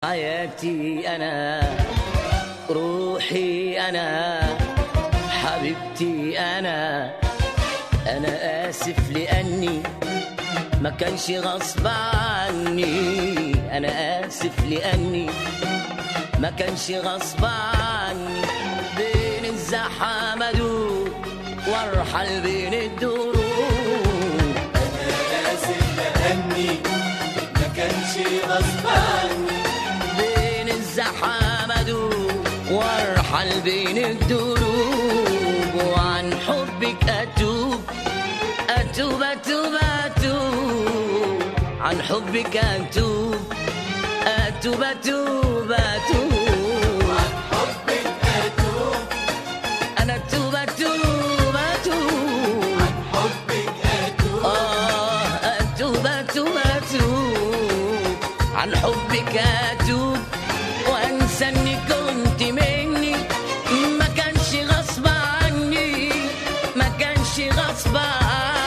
حياتي أنا روحي أنا حبيبتي أنا أنا آسف لأني ما كانش غصب عني أنا آسف لأني ما كانش غصب عني بين الزحام أدوب وارحل بين الدروب آسف لأني ما كانش غصب عني بين الزحام أدوب وارحل بين الدروب وعن حبك أتوب أتوب أتوب أتوب عن حبك أتوب أتوب أتوب أتوب عن حبك أتوب أنا أتوب أتوب أتوب عن حبك أتوب آه أتوب أتوب أتوب عن حبك أتوب وأنسى إني كنت مني ما كانش غصب عني ما كانش غصب عني